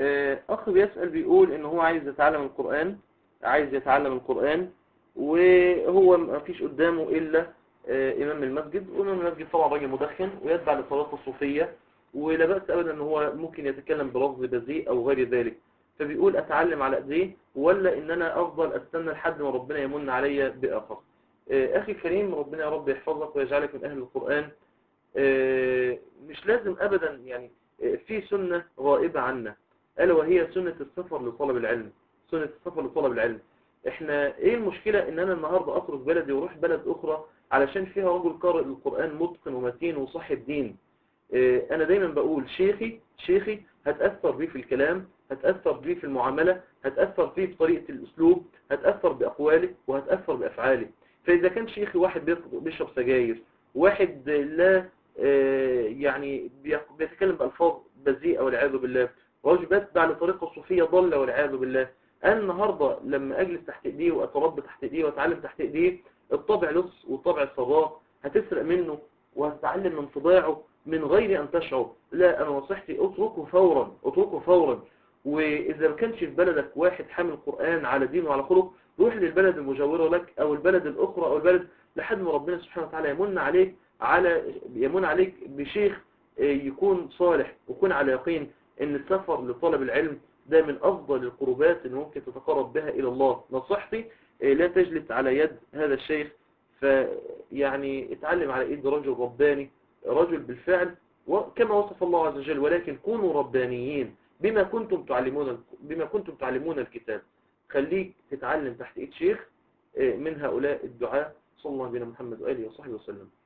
آه، أخ بيسأل بيقول إن هو عايز يتعلم القرآن عايز يتعلم القرآن وهو ما فيش قدامه إلا آه، إمام المسجد وإمام المسجد طبعا راجل مدخن ويتبع للطريقة الصوفية ولا بأس أبدا إن هو ممكن يتكلم بلفظ بذيء أو غير ذلك فبيقول أتعلم على إيديه ولا إن أنا أفضل أستنى لحد ما ربنا يمن عليا بآخر آه، أخي الكريم ربنا يا رب يحفظك ويجعلك من أهل القرآن آه، مش لازم أبدا يعني آه، في سنة غائبة عنا ألا وهي سنة السفر لطلب العلم سنة السفر لطلب العلم احنا ايه المشكلة ان انا النهاردة اترك بلدي واروح بلد اخرى علشان فيها رجل قارئ للقرآن متقن ومتين وصاحب دين اه انا دايما بقول شيخي شيخي هتأثر بيه في الكلام هتأثر بيه في المعاملة هتأثر فيه بطريقة الاسلوب هتأثر بأقواله وهتأثر بأفعاله فإذا كان شيخي واحد بيط- بيشرب سجاير واحد لا اه يعني بيق- بيتكلم بألفاظ بذيئة والعياذ بالله رجل بتبع لطريقة الصوفية ضل والعياذ بالله أنا النهاردة لما أجلس تحت إيديه وأتربى تحت إيديه وأتعلم تحت إيديه الطبع لص والطبع صباح هتسرق منه وهتتعلم من طباعه من غير أن تشعر لا أنا نصيحتي اتركه فورا اتركه فورا وإذا ما كانش في بلدك واحد حامل قرآن على دين وعلى خلق روح للبلد المجاورة لك أو البلد الأخرى أو البلد لحد ما ربنا سبحانه وتعالى يمن عليك على يمن عليك بشيخ آه، يكون صالح ويكون على يقين ان السفر لطلب العلم ده من افضل القربات اللي ممكن تتقرب بها الى الله نصيحتي آه، لا تجلس على يد هذا الشيخ فيعني اتعلم على ايد رجل رباني رجل بالفعل وكما وصف الله عز وجل ولكن كونوا ربانيين بما كنتم تعلمون بما كنتم تعلمون الكتاب خليك تتعلم تحت ايد شيخ آه، من هؤلاء الدعاء صلى الله عليه محمد وآله وصحبه وسلم